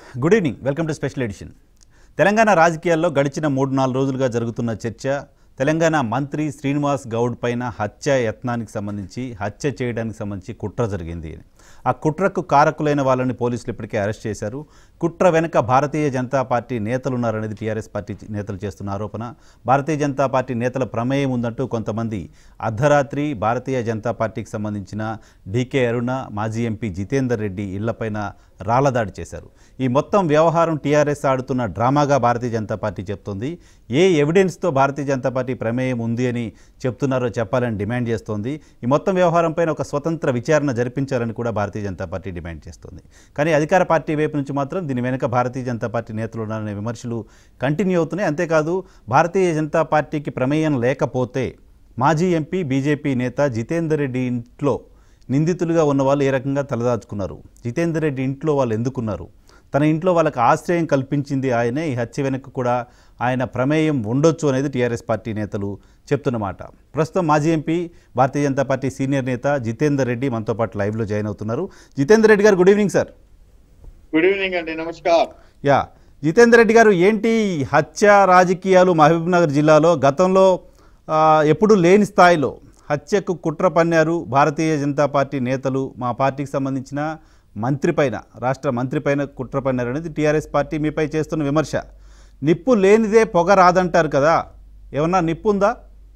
Good evening welcome to special edition Telangana రాజకీయాల్లో గడిచిన మూడు నాలుగు రోజులుగా జరుగుతున్న చర్చ తెలంగాణ మంత్రి శ్రీనివాస్ గౌడ్ పైన హత్య యత్నానికి సంబంధించి హత్య చేయడానికి సంబంధించి కుట్ర జరిగింది అని ఆ కుట్రకు కారకులైన వాళ్ళని పోలీసులు ఇప్పటికే అరెస్ట్ చేశారు కుట్ర వెనుక భారతీయ జనతా పార్టీ నేతలు ఉన్నారనేది టీఆర్ఎస్ పార్టీ నేతలు చేస్తున్న ఆరోపణ భారతీయ జనతా పార్టీ నేతల ప్రమేయం ఉందంటూ కొంతమంది అర్ధరాత్రి భారతీయ జనతా పార్టీకి సంబంధించిన డీకే అరుణ మాజీ ఎంపీ జితేందర్ రెడ్డి ఇళ్లపైన రాళ్లదాడి చేశారు ఈ మొత్తం వ్యవహారం టీఆర్ఎస్ ఆడుతున్న డ్రామాగా భారతీయ జనతా పార్టీ చెప్తోంది ఏ ఎవిడెన్స్తో భారతీయ జనతా పార్టీ ప్రమేయం ఉంది అని చెప్తున్నారో చెప్పాలని డిమాండ్ చేస్తోంది ఈ మొత్తం వ్యవహారంపైన ఒక స్వతంత్ర విచారణ జరిపించాలని కూడా భారతీయ జనతా పార్టీ డిమాండ్ చేస్తోంది కానీ అధికార పార్టీ వైపు నుంచి మాత్రం దీని వెనుక భారతీయ జనతా పార్టీ నేతలు ఉన్నారనే విమర్శలు కంటిన్యూ అవుతున్నాయి అంతేకాదు భారతీయ జనతా పార్టీకి ప్రమేయం లేకపోతే మాజీ ఎంపీ బీజేపీ నేత జితేందర్ రెడ్డి ఇంట్లో నిందితులుగా ఉన్న వాళ్ళు ఏ రకంగా తలదాచుకున్నారు జితేందర్ రెడ్డి ఇంట్లో వాళ్ళు ఎందుకున్నారు తన ఇంట్లో వాళ్ళకి ఆశ్రయం కల్పించింది ఆయనే ఈ హత్య వెనక కూడా ఆయన ప్రమేయం ఉండొచ్చు అనేది టీఆర్ఎస్ పార్టీ నేతలు చెప్తున్నమాట ప్రస్తుతం మాజీ MP Bharatiya Janata party senior నేత జితేందర్ రెడ్డి మనతో పాటు లైవ్లో జాయిన్ అవుతున్నారు Jitender Reddy garu good evening sir good evening అండి నమస్కార్ యా జితేందర్ రెడ్డి గారు ఏంటి ఈ హత్య రాజకీయాలు మహబూబ్నగర్ జిల్లాలో గతంలో ఆ, ఎప్పుడూ లేని స్థాయిలో హత్యకు కుట్ర పన్నారు భారతీయ జనతా పార్టీ నేతలు మా పార్టీకి సంబంధించిన మంత్రి పైన రాష్ట్ర మంత్రి పైన కుట్ర పన్నారు అనేది టీఆర్ఎస్ పార్టీ మీపై చేస్తున్న విమర్శ నిప్పు లేనిదే పొగ రాదంటారు కదా ఏమన్నా నిప్పు ఉందా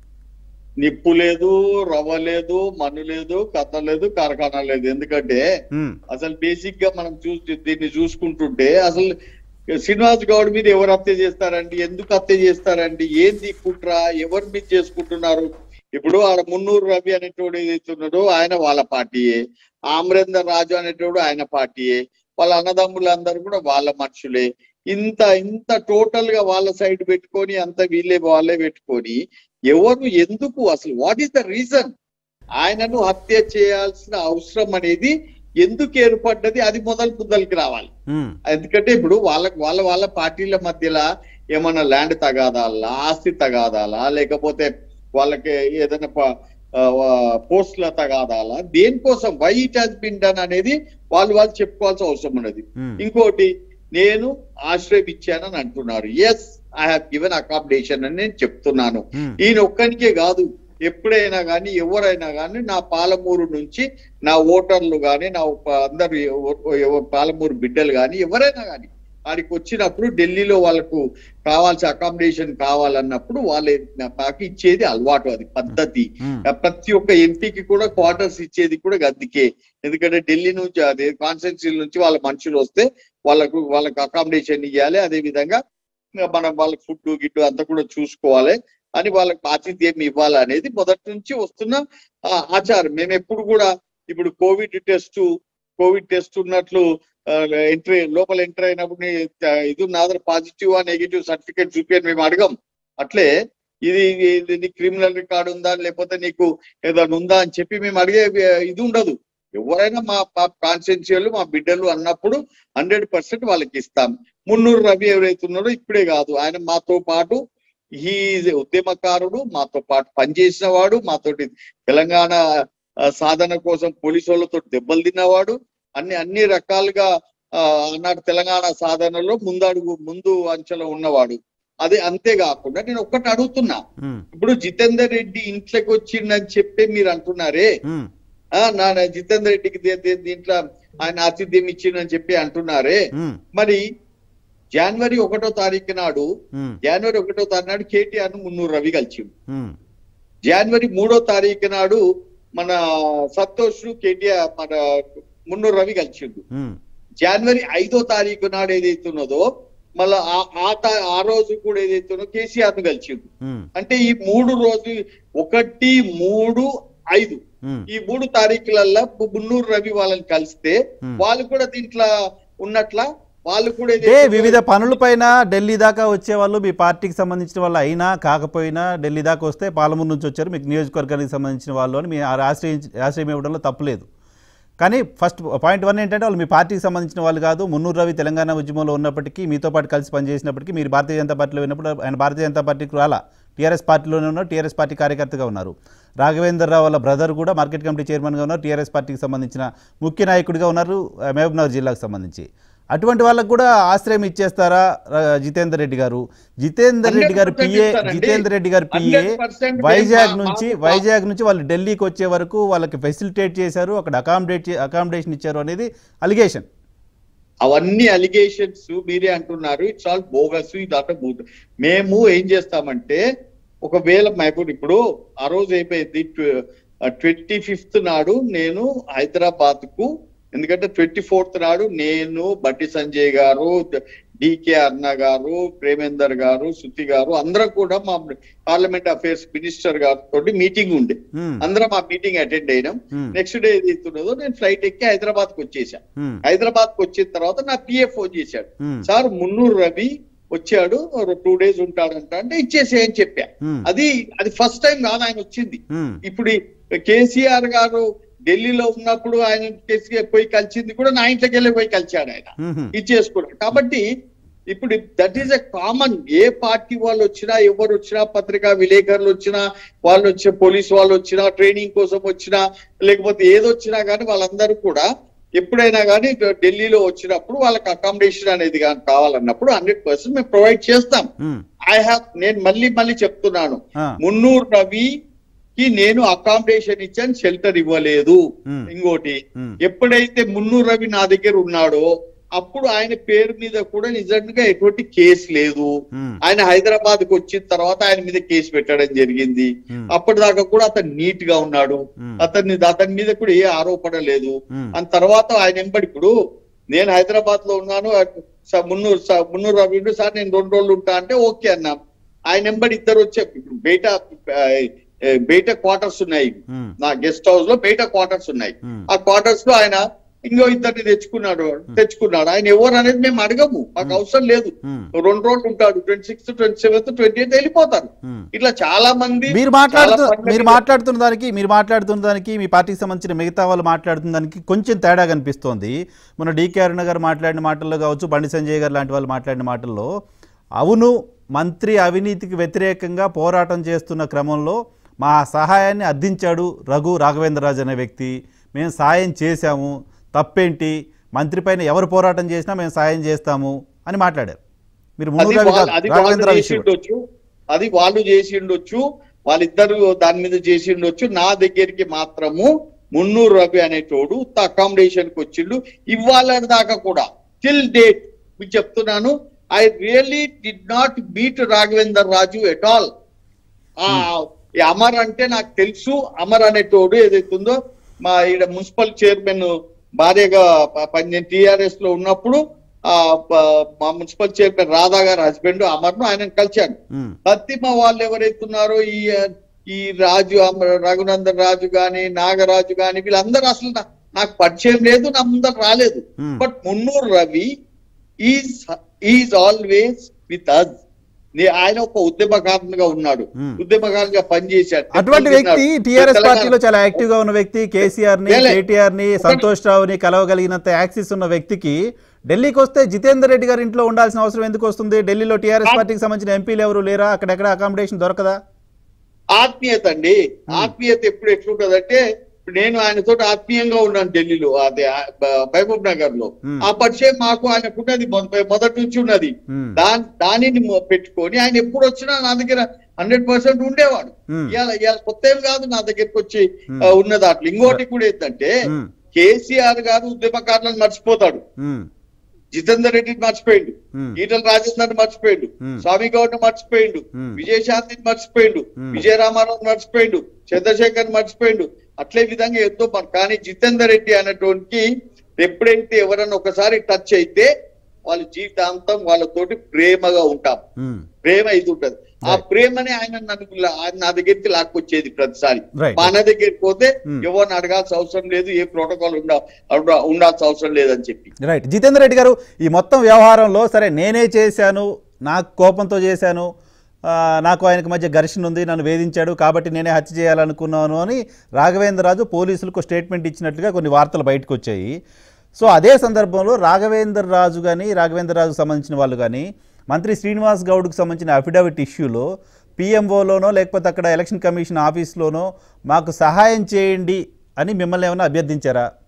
నిప్పు లేదు రవ్వ లేదు మన్ను లేదు కథ లేదు కార్ఖానా లేదు ఎందుకంటే ఉమ్, అసలు బేసిక్ గా మనం చూసి దీన్ని చూసుకుంటుంటే అసలు శ్రీనివాస్ గౌడ్ మీద ఎవరు హత్య చేస్తారండి ఎందుకు హత్య చేస్తారండి ఏంది కుట్ర ఎవరు మీద చేసుకుంటున్నారు ఇప్పుడు ఆడ మున్నూరు రవి అనేటోడు ఏదైతున్నాడో ఆయన వాళ్ళ పార్టీయే ఆమ్రేందర్ రాజు అనేటోడు ఆయన పార్టీయే వాళ్ళ అన్నదమ్ములందరూ కూడా వాళ్ళ మనుషులే ఇంత ఇంత టోటల్ గా వాళ్ళ సైడ్ పెట్టుకొని అంత వీళ్ళే వాళ్ళే పెట్టుకొని ఎవరు ఎందుకు అసలు వాట్ ఈస్ ద రీజన్ ఆయనను హత్య చేయాల్సిన అవసరం అనేది ఎందుకు ఏర్పడ్డది అది మొదలు ముద్దలకి రావాలి ఉమ్, ఎందుకంటే ఇప్పుడు వాళ్ళ వాళ్ళ వాళ్ళ పార్టీల మధ్యలో ఏమన్నా ల్యాండ్ తగాదాలా ఆస్తి తగాదాలా లేకపోతే వాళ్ళకి ఏదైనా ప- ఆ, పోస్టుల తగాదాలా దేనికోసం why it has been done అనేది వాళ్ళు వాళ్ళు చెప్పుకోవాల్సిన అవసరం ఉన్నది ఉమ్, ఇంకోటి నేను ఆశ్రయం ఇచ్చానని అంటున్నారు yes I have given accommodation అని నేను చెప్తున్నాను ఉమ్, ఈయన ఒక్కనికే కాదు ఎప్పుడైనా కానీ ఎవరైనా కానీ నా పాలమూరు నుంచి నా ఓటర్లు కానీ నా ఉప- అందరు ఎవ- ఎవ- పాలమూరు బిడ్డలు కానీ ఎవరైనా కానీ వాడికి వచ్చినప్పుడు ఢిల్లీలో వాళ్ళకు కావాల్సిన అకామిడేషన్ కావాలన్నప్పుడు వాళ్ళు నాకు ఇచ్చేది అలవాటు అది పద్ధతి ఉమ్, ప్రతి ఒక్క ఎంపీకి కూడా క్వార్టర్స్ ఇచ్చేది కూడా గద్దికే ఎందుకంటే ఢిల్లీ నుంచి అదే కాన్స్టిట్యూన్సీ నుంచి వాళ్ళ మనుషులు వస్తే వాళ్ళకు వాళ్ళకి అకామిడేషన్ ఇవ్వాలి అదే విధంగా ఇంకా మనం వాళ్ళకి ఫుడ్ గిడ్డు అంతా కూడా చూసుకోవాలి అని వాళ్ళకి ఆతిథ్యం ఇవ్వాలి అనేది మొదటి నుంచి వస్తున్న ఆ, ఆచారం మేము ఎప్పుడు కూడా ఇప్పుడు కోవిడ్ టెస్ట్ కోవిడ్ టెస్ట్ ఉన్నట్లు ఎంట్రీ లోపల ఎంటర్ అయినప్పుడు నీ, ఆ, ఇది ఉన్నది పాజిటివ్ ఆ నెగిటివ్ సర్టిఫికేట్ చూపించని మేము అడగం అట్లే ఇది ఇది నీ క్రిమినల్ రికార్డు ఉందా లేకపోతే నీకు ఏదైనా ఉందా అని చెప్పి మేము అడిగే ఆ, ఇది ఉండదు ఎవరైనా మా మా కాన్స్టిట్యున్సీలు మా బిడ్డలు అన్నప్పుడు హండ్రెడ్ పర్సెంట్ వాళ్ళకి ఇస్తాం మున్నూరు రవి ఎవరైతే ఉన్నాడో ఇప్పుడే కాదు ఆయన మాతో పాటు ఈ ఉద్యమకారుడు మాతో పాటు పనిచేసిన వాడు మాతోటి తెలంగాణ ఆ, సాధన కోసం పోలీసు వాళ్ళతో దెబ్బలు తిన్నవాడు అన్ని అన్ని రకాలుగా ఆ, ఆనాడు తెలంగాణ సాధనలో ముందడుగు ముందు అంచెలో ఉన్నవాడు అదే అంతేకాకుండా నేను ఒక్కటి అడుగుతున్నా ఉమ్, ఇప్పుడు జితేందర్ రెడ్డి ఇంట్లోకి వచ్చిందని చెప్పి మీరు అంటున్నారే ఉమ్, ఆ నా నా జితేందర్ రెడ్డికి దీ- దీ- దీంట్లో ఆయన ఆతిథ్యం ఇచ్చిందని చెప్పి అంటున్నారే ఉమ్, మరి జనవరి ఒకటో తారీఖు నాడు ఉమ్, జనవరి ఒకటో తారీఖు నాడు కేటీఆర్ ను మున్నూరు రవి కలిసిండు ఉమ్, జనవరి మూడో తారీఖు నాడు మన సంతోష్ కేటీఆర్ మన మున్నూరు రవి కలిసిండు ఉమ్, జనవరి ఐదో తారీఖు నాడు ఏదైతే ఉన్నదో మళ్ళా ఆ- ఆ తా- ఆ రోజు కూడా ఏదైతే ఉన్నదో కేసీఆర్ ను కలిసిండు ఉమ్, అంటే ఈ మూడు రోజు ఒకటి మూడు ఐదు ఉమ్, ఈ మూడు తారీఖులల్లో మున్నూరు రవి వాళ్ళని కలిస్తే Hmm. వాళ్ళు కూడా దీంట్లో ఉన్నట్ల వాళ్ళు కూడా అంటే ఏదైతే వివిధ పనులపైన ఢిల్లీ దాకా వచ్చేవాళ్ళు మీ పార్టీకి సంబంధించిన వాళ్ళు అయినా కాకపోయినా ఢిల్లీ దాకా వస్తే పాలమూరు నుంచి వచ్చారు మీకు నియోజకవర్గానికి సంబంధించిన వాళ్ళు అని మీ ఆశ్రయం ఆశ్రయం ఇవ్వడంలో తప్పులేదు కానీ ఫస్ట్ పాయింట్ వన్ ఏంటంటే వాళ్ళు మీ పార్టీకి సంబంధించిన వాళ్ళు కాదు మున్నూరు రవి తెలంగాణ ఉద్యమంలో ఉన్నప్పటికీ మీతో పాటు కలిసి పనిచేసినప్పటికీ మీరు భారతీయ జనతా పార్టీలో ఉన్నప్పుడు ఆయన భారతీయ జనతా పార్టీకి రాలా టీఆర్ఎస్ పార్టీలోనే ఉన్నారు టీఆర్ఎస్ పార్టీ కార్యకర్తగా ఉన్నారు రాఘవేందర్ రావు వాళ్ళ బ్రదర్ కూడా మార్కెట్ కమిటీ చైర్మన్గా ఉన్నారు టీఆర్ఎస్ పార్టీకి సంబంధించిన ముఖ్య నాయకుడిగా ఉన్నారు ఆ, మహబూబ్నగర్ జిల్లాకు సంబంధించి అటువంటి వాళ్ళకు కూడా ఆశ్రయం ఇచ్చేస్తారా ర- జితేందర్ రెడ్డి గారు జితేందర్ రెడ్డి గారు 100% పిఏ ఇస్తానండి. జితేందర్ రెడ్డి గారు పిఏ 100% వైజాగ్ మా- నుంచి మా- వైజాగ్ నుంచి వాళ్ళు ఢిల్లీకి వచ్చే వరకు వాళ్ళకి ఫెసిలిటేట్ చేశారు అక్కడ అకామిడేట్ అకామిడేషన్ ఇచ్చారు అనేది అలిగేషన్ అవన్నీ అలిగేషన్స్ మీరే అంటున్నారు ఇట్స్ ఆల్ బోగస్ ఇదంతా బూత్ మేము ఏం చేస్తామంటే ఒకవేళ మైపూర్ ఇప్పుడు ఆ రోజు అయిపోయింది ట్వంటీ ఫిఫ్త్ నాడు నేను హైదరాబాద్ కు ఎందుకంటే ట్వంటీ ఫోర్త్ నాడు నేను బండి సంజయ్ గారు డికే అన్న గారు ప్రేమేందర్ గారు శృతి గారు అందరం కూడా మా పార్లమెంట్ అఫైర్స్ మినిస్టర్ గారితో మీటింగ్ ఉండే హ్మ్, అందరం ఆ మీటింగ్ అటెండ్ అయినాం హ్మ్, నెక్స్ట్ డే ఏదైతున్నదో నేను ఫ్లైట్ ఎక్కి హైదరాబాద్ కు వచ్చేసా హ్మ్, హైదరాబాద్ కు వచ్చిన తర్వాత నా పిఏ ఫోన్ చేశాడు హ్మ్, సార్ మున్నూరు రవి వచ్చాడు టూ డేస్ ఉంటాడంట అంటే ఇచ్చేసే అని చెప్పా హ్మ్, అది అది ఫస్ట్ టైం కాదు ఆయన వచ్చింది హ్మ్, ఇప్పుడు ఈ కేసీఆర్ గారు ఢిల్లీలో ఉన్నప్పుడు ఆయన కేసీఆర్ పోయి కలిసింది కూడా నా ఇంట్లోకి వెళ్ళి పోయి కలిశాడు ఆయన హ్మ్, ఇచ్చేసుకున్నాడు కాబట్టి ఇప్పుడు దట్ ఈస్ ఎ కామన్ ఏ పార్టీ వాళ్ళు వచ్చినా ఎవరు వచ్చినా పత్రికా విలేకరులు వచ్చినా వాళ్ళు వచ్చే పోలీస్ వాళ్ళు వచ్చినా ట్రైనింగ్ కోసం వచ్చినా లేకపోతే ఏదొచ్చినా కానీ వాళ్ళందరూ కూడా ఎప్పుడైనా కానీ ఢిల్లీలో వచ్చినప్పుడు వాళ్ళకి అకామిడేషన్ అనేది కానీ కావాలన్నప్పుడు హండ్రెడ్ పర్సెంట్ మేము ప్రొవైడ్ చేస్తాం హ్మ్, ఐ హావ్ నేను మళ్ళీ మళ్ళీ చెప్తున్నాను ఆ, మున్నూరు రవికి నేను అకామిడేషన్ ఇచ్చాను షెల్టర్ ఇవ్వలేదు హ్మ్, ఇంకోటి హ్మ్, ఎప్పుడైతే మున్నూరు రవి నా దగ్గర ఉన్నాడో అప్పుడు ఆయన పేరు మీద కూడా నిజంగా ఎటువంటి కేసు లేదు హ్మ్, ఆయన హైదరాబాద్ కు వచ్చిన తర్వాత ఆయన మీద కేసు పెట్టడం జరిగింది హ్మ్, అప్పటిదాకా కూడా అతను నీట్ గా ఉన్నాడు హ్మ్, అతన్ని అతని మీద కూడా ఏ ఆరోపణ లేదు హ్మ్, అని తర్వాత ఆయన ఎంబడి ఇప్పుడు నేను హైదరాబాద్ లో ఉన్నాను స- మున్నూరు స- మున్నూరు రవి ఉండు, సార్ నేను రెండు రోజులు ఉంటా అంటే ఓకే అన్నాం ఆయన ఎంబడి ఇద్దరు వచ్చే ఇప్పుడు బయట ఆ, ఏ, బయట క్వార్టర్స్ ఉన్నాయి హ్మ్, నా గెస్ట్ హౌస్ లో బయట క్వార్టర్స్ ఉన్నాయి హ్మ్, ఆ క్వార్టర్స్ లో ఆయన ఇంకో ఇద్దరిని తెచ్చుకున్నాడు తెచ్చుకున్నాడు ఆయన ఎవరు అనేది మేము అడగము మాకు అవసరం లేదు హ్మ్, రెండు రోజులు ఉంటాడు twenty sixth twenty seventh twenty eighth వెళ్ళిపోతారు హ్మ్. ఇట్లా చాలా మంది మీరు మాట్లాడుతూ చాలా పండ్ల మీరు మీద- మాట్లాడుతున్న దానికి మీరు మాట్లాడుతున్న దానికి మీ పార్టీకి సంబంధించిన మిగతా వాళ్ళు మాట్లాడుతున్న దానికి కొంచెం తేడా కనిపిస్తోంది మన డీకే అరుణ గారు మాట్లాడిన మాటల్లో కావచ్చు బండి సంజయ్ గారు లాంటి వాళ్ళు మాట్లాడిన మాటల్లో అవును మంత్రి అవినీతికి వ్యతిరేకంగా పోరాటం చేస్తున్న క్రమంలో మా సహాయాన్ని అర్థించాడు రఘు రాఘవేంద్రరాజు అనే వ్యక్తి మేము సాయం చేశాము తప్పేంటి మంత్రి పైన ఎవరు పోరాటం చేసినా మేము సాయం చేస్తాము అని మాట్లాడారు మీరు అది మున్నూరు రవి వాళ్ళ- కాదు, అది వాళ్ళు రాఘవేంద్రరావు చేసి విషయం ఉండొచ్చు అది వాళ్ళు చేసి ఉండొచ్చు వాళ్ళిద్దరు దాని మీద చేసి ఉండొచ్చు నా దగ్గరికి మాత్రము మున్నూరు రవి అనేటోడు అకామిడేషన్ కి వచ్చిండు ఇవాళ దాకా కూడా టిల్ డేట్ మీకు చెప్తున్నాను I really did not beat Raghavender Raju at all ఆ ఈ అమర్ అంటే నాకు తెలుసు అమర్ అనేటోడు ఏదైతే ఉందో మా ఈడ మున్సిపల్ చైర్మన్ భార్యగా ప- పని టిఆర్ఎస్ లో ఉన్నప్పుడు ఆ ప- మా మున్సిపల్ చైర్మన్ రాధా గారి హస్బెండ్ అమర్ను ఆయన కలిశాను ఉమ్, పత్తిమ వాళ్ళు ఎవరైతున్నారో ఈ ఈ రాజు అమర- రఘునందన్ రాజు గాని నాగరాజు గాని వీళ్ళందరూ అసలు నా- నాకు పరిచయం లేదు నా ముందర రాలేదు um. But Munnuru Ravi is is always with us ఆయన ఒక ఉద్యమకారునిగా ఉన్నాడు Hmm. ఉద్యమకారునిగా పనిచేశాడు అటువంటి వ్యక్తి టిఆర్ఎస్ తెలంగాణ- పార్టీలో చాలా యాక్టివ్ గా ఉన్న వ్యక్తి కేసీఆర్ ని లేలే. కేటీఆర్ ని సంతోష్ రావుని కలవగలిగినంత యాక్సిస్ ఉన్న వ్యక్తికి ఢిల్లీకి వస్తే జితేందర్ రెడ్డి గారి ఇంట్లో ఉండాల్సిన అవసరం ఎందుకు వస్తుంది ఢిల్లీలో టీఆర్ఎస్ పార్టీకి సంబంధించిన ఎంపీలు ఎవరు లేరా అక్కడెక్కడ అకామిడేషన్ దొరకదా ఆత్మీయత అండి ఆత్మీయత ఎప్పుడు ఎట్లుంటదంటే ఇప్పుడు నేను ఆయనతో ఆత్మీయంగా ఉన్నాను ఢిల్లీలో అదే ఆ, బ- మహబూబ్ నగర్ లో Hmm. ఆ పరిచయం మాకు ఆయనకున్నది మొద- మొదటి నుంచి ఉన్నది ఉమ్, దాని దానిని మొ- పెట్టుకొని ఆయన ఎప్పుడు వచ్చినా నా దగ్గర హండ్రెడ్ పర్సెంట్ ఉండేవాడు ఉమ్, ఇవాళ ఇవాళ కొత్త ఏం కాదు నా దగ్గరికి వచ్చి Hmm. ఆ, ఉన్న దాంట్లో ఇంకోటి కూడా ఏంటంటే ఉమ్, కేసీఆర్ గారు ఉద్యమకారులను మర్చిపోతాడు ఉమ్, జితేందర్ రెడ్డిని మర్చిపోయిండు ఉమ్, ఈటల రాజేందర్ మర్చిపోయిండు Hmm. స్వామి గౌడ్ మర్చిపోయిండు Hmm. విజయశాంతిని మర్చిపోయిండు Hmm. విజయరామారావు మర్చిపోయిండు చంద్రశేఖర్ మర్చిపోయిండు అట్లే విధంగా ఎంతో మన కానీ జితేందర్ రెడ్డి అనేటువంటి ఎప్పుడైతే ఎవరన్నా ఒకసారి టచ్ అయితే వాళ్ళ జీవితాంతం వాళ్ళతోటి ప్రేమగా ఉంటాం ఉమ్, ప్రేమ ఇది ఉంటది ఆ Right. ప్రేమనే ఆయన నన్ను లా- ఆయన నా దగ్గరికి లాక్కొచ్చేది ప్రతిసారి Right. మా అన్న దగ్గరికి పోతే Hmm. ఎవరిని అడగాల్సిన అవసరం లేదు ఏ ప్రోటోకాల్ ఉండ ఉండ- ఉండాల్సిన అవసరం లేదని చెప్పి రైట్ జితేందర్ రెడ్డి గారు ఈ మొత్తం వ్యవహారంలో సరే నేనే చేశాను నాకు కోపంతో చేశాను ఆ, నాకు ఆయనకు మధ్య ఘర్షణ ఉంది నన్ను వేధించాడు కాబట్టి నేనే హత్య చేయాలనుకున్నాను అని రాఘవేంద్రరాజు పోలీసులకు స్టేట్మెంట్ ఇచ్చినట్లుగా కొన్ని వార్తలు బయటకు వచ్చాయి సో అదే సందర్భంలో రాఘవేంద్ర రాజు కానీ రాఘవేంద్ర రాజుకు సంబంధించిన వాళ్ళు కానీ మంత్రి శ్రీనివాస్ గౌడ్కు సంబంధించిన అఫిడవిట్ ఇష్యూలో పిఎంఓలోనో లేకపోతే అక్కడ ఎలక్షన్ కమిషన్ ఆఫీస్లోనో మాకు సహాయం చేయండి అని మిమ్మల్ని ఏమైనా అభ్యర్థించారా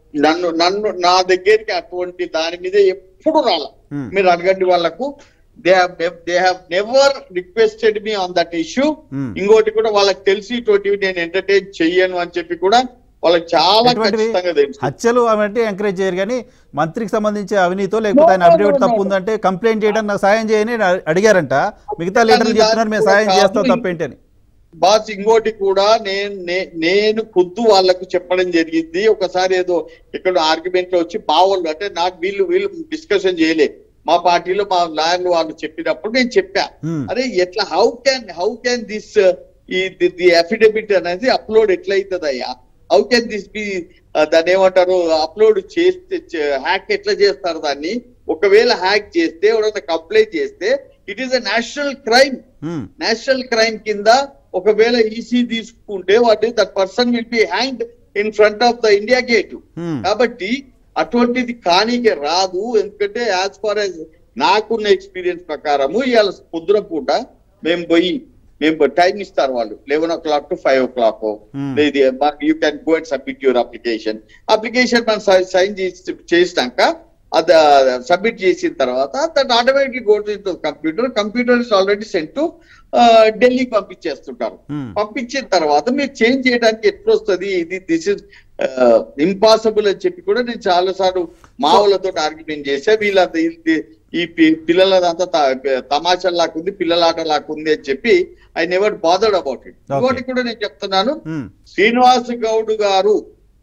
నన్ను నన్ను నా దగ్గరికి అటువంటి దాని మీద ఎప్పుడు రాల Hmm. మీరు అడగండి వాళ్ళకు they they have never requested me on that issue Hmm. ఇంకోటి కూడా వాళ్ళకి తెలిసి ఇటువంటివి నేను ఎంటర్టైన్ చెయ్యను అని చెప్పి కూడా వాళ్ళకి చాలా ఎటువంటివి? ఖచ్చితంగా తెలుసు హత్యలు అంటే ఎంకరేజ్ చేయరు కానీ మంత్రికి సంబంధించి అవినీతో లేకపోతే ఆయన No, no, affidavit no, no. తప్పు ఉందంటే కంప్లైంట్ చేయడానికి నాకు సాయం చేయని అ- అడిగారంట మిగతా లీడర్లు అది చెప్తున్నారు మేము దాని సాయం కూడా చేస్తాం కాదు. తప్పేంటి అని బాస్ ఇంకోటి కూడా నేను నే- నేను ఖుద్దు వాళ్ళకు చెప్పడం జరిగింది ఒకసారి ఏదో ఇక్కడ ఆర్గ్యుమెంట్ లో వచ్చి బావోళ్ళు అంటే నాకు వీళ్ళు వీళ్ళు డిస్కషన్ చేయలే మా పార్టీలో మా లాయర్లు వాళ్ళు చెప్పినప్పుడు నేను చెప్పా Hmm. అరే ఎట్లా how can how can this ఈ ది అఫిడవిట్ అనేది అప్లోడ్ ఎట్లా అవుతుంది అయ్యా హౌ క్యాన్ దిస్ బి దాన్ని ఏమంటారు అప్లోడ్ చేస్తే హ్యాక్ ఎట్లా చేస్తారు దాన్ని ఒకవేళ హ్యాక్ చేస్తే ఎవరైనా కంప్లైంట్ చేస్తే it is a national crime Hmm. National crime కింద ఒకవేళ ఈసీ తీసుకుంటే వాటి that person will be hand in front of the India gate Hmm. కాబట్టి అటువంటిది కానీకి రాదు ఎందుకంటే యాజ్ ఫార్ యాజ్ నాకున్న ఎక్స్పీరియన్స్ ప్రకారము ఇవాళ పొద్దున పూట మేము పోయి మేము టైం ఇస్తారు వాళ్ళు eleven o'clock to five o'clock Hmm. You can go and submit your application application మనం సైన్ చేసి చేసినాక అది సబ్మిట్ చేసిన తర్వాత that automatic go to computer computer is already sent to ఢిల్లీకి పంపించేస్తుంటారు Hmm. పంపించిన తర్వాత మీరు చేంజ్ చేయడానికి ఎట్లా వస్తుంది ఇది దిస్ ఇస్ ఇంపాసిబుల్ అని చెప్పి కూడా నేను చాలా సార్లు మా వాళ్ళతో ఆర్గ్యుమెంట్ చేశా వీళ్ళ ఈ- ఈ పి- పిల్లలదంతా త- తమాషా లాక్కుంది పిల్లలాట లాక్కుంది అని చెప్పి I never bothered about it Okay. ఇంకోటి కూడా నేను చెప్తున్నాను Hmm. శ్రీనివాస్ గౌడ్ గారు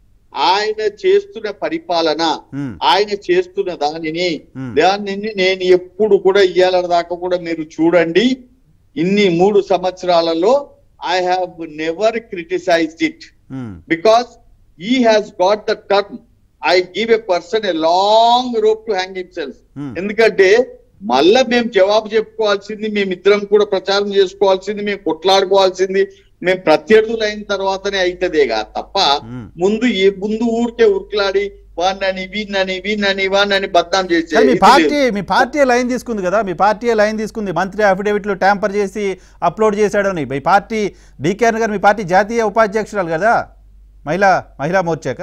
ఆయన చేస్తున్న పరిపాలన Hmm. ఆయన చేస్తున్న దానిని Hmm. దానిని నేను ఎప్పుడు కూడా ఇయ్యాల దాకా కూడా మీరు చూడండి ఇన్ని మూడు సంవత్సరాలలో I have never criticized it Hmm. Because he has got the term I give a person a long rope to hang himself Hmm. ఎందుకంటే మళ్ళా మేము జవాబు చెప్పుకోవాల్సింది మేమిద్దరం కూడా ప్రచారం చేసుకోవాల్సింది మేము కొట్లాడుకోవాల్సింది మేము ప్రత్యర్థులు అయిన తర్వాతనే అవుతుందేగా తప్ప Hmm. ముందు ఏ ముందు ఊరికే ఉరికిలాడి వాడినని వీడినని వీడినని వాడినని బద్నాం చేసే కానీ మీ ఇది పార్టీ లేదు. మీ పార్టీ లైన్ తీసుకుంది కదా మీ పార్టీ లైన్ తీసుకుంది మంత్రి అఫిడవిట్లు ట్యాంపర్ చేసి అప్లోడ్ చేశాడని మీ పార్టీ డీకేఆర్ గారు మీ పార్టీ జాతీయ ఉపాధ్యక్షురాలు కదా మహిళా మహిళా మోర్చాక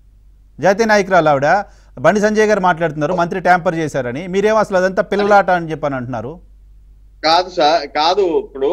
జాతీయ నాయకురాలు ఆవిడ బండి సంజయ్ గారు మాట్లాడుతున్నారు మంత్రి ట్యాంపర్ చేశారని మీరేమో అసలు అదంతా పిల్లలాట అని చెప్పని అంటున్నారు కాదు సార్ కాదు ఇప్పుడు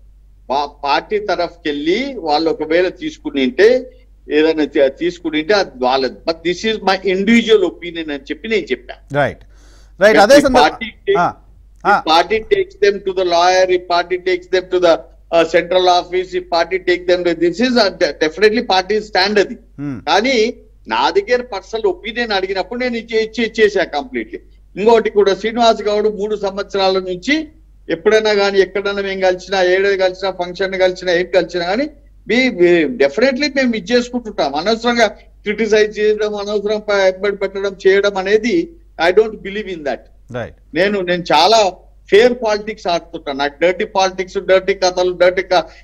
పా- పార్టీ తరఫుకి వెళ్ళి వాళ్ళు ఒకవేళ తీసుకుని ఉంటే ఏదైనా తీ- తీసుకుని ఉంటే అది వాళ్ళ but this is my individual opinion అని చెప్పి నేను చెప్పాను రైట్ రైట్ అదే If party take- సందర్భం If party takes them to the lawyer, if party takes them to the uh, central office, if party take them to this is a, de- definitely party stand అది కానీ నా దగ్గర personal opinion అడిగినప్పుడు నేను ఇచ్చే ఇచ్చి ఇచ్చేసా completely ఇంకోటి కూడా శ్రీనివాస్ గౌడ్ మూడు సంవత్సరాల నుంచి ఎప్పుడైనా కానీ ఎక్కడైనా మేము కలిసినా ఏడు కలిసినా ఫంక్షన్ కలిసినా ఏం కలిసినా కానీ మీ డెఫినెట్లీ మేము ఇది చేసుకుంటుంటాం అనవసరంగా క్రిటిసైజ్ చేయడం అనవసరం ఇబ్బంది పెట్టడం చేయడం అనేది I don't believe in that right నేను నేను చాలా ఫేర్ పాలిటిక్స్ ఆడుతుంటాను నాకు డర్టీ పాలిటిక్స్ డర్టీ కథలు డర్టీ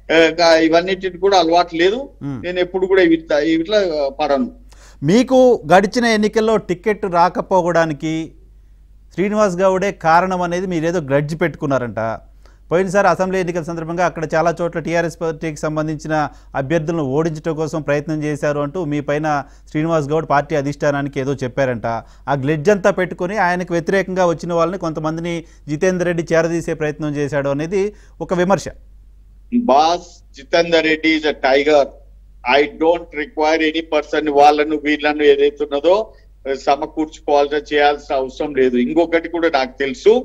ఇవన్నిటిని కూడా అలవాటు లేదు Hmm. నేను ఎప్పుడు కూడా ఇవి ఇట్లా పడను మీకు గడిచిన ఎన్నికల్లో టికెట్ రాకపోవడానికి శ్రీనివాస్ గౌడే కారణం అనేది మీరేదో గ్రడ్జ్ పెట్టుకున్నారంట పోయినసారి అసెంబ్లీ ఎన్నికల సందర్భంగా అక్కడ చాలా చోట్ల టీఆర్ఎస్ పార్టీకి సంబంధించిన అభ్యర్థులను ఓడించడం కోసం ప్రయత్నం చేశారు అంటూ మీ పైన శ్రీనివాస్ గౌడ్ పార్టీ అధిష్టానానికి ఏదో చెప్పారంట ఆ గ్లెడ్జ్ అంతా పెట్టుకొని ఆయనకు వ్యతిరేకంగా వచ్చిన వాళ్ళని కొంతమందిని జితేందర్ రెడ్డి చేరదీసే ప్రయత్నం చేశాడు అనేది ఒక విమర్శ boss Jitender Reddy is a tiger I don't require any person వాళ్ళను వీళ్ళను ఏదైతున్నదో సమకూర్చుకోవాల్సిన చేయాల్సిన అవసరం లేదు ఇంకొకటి కూడా నాకు తెలుసు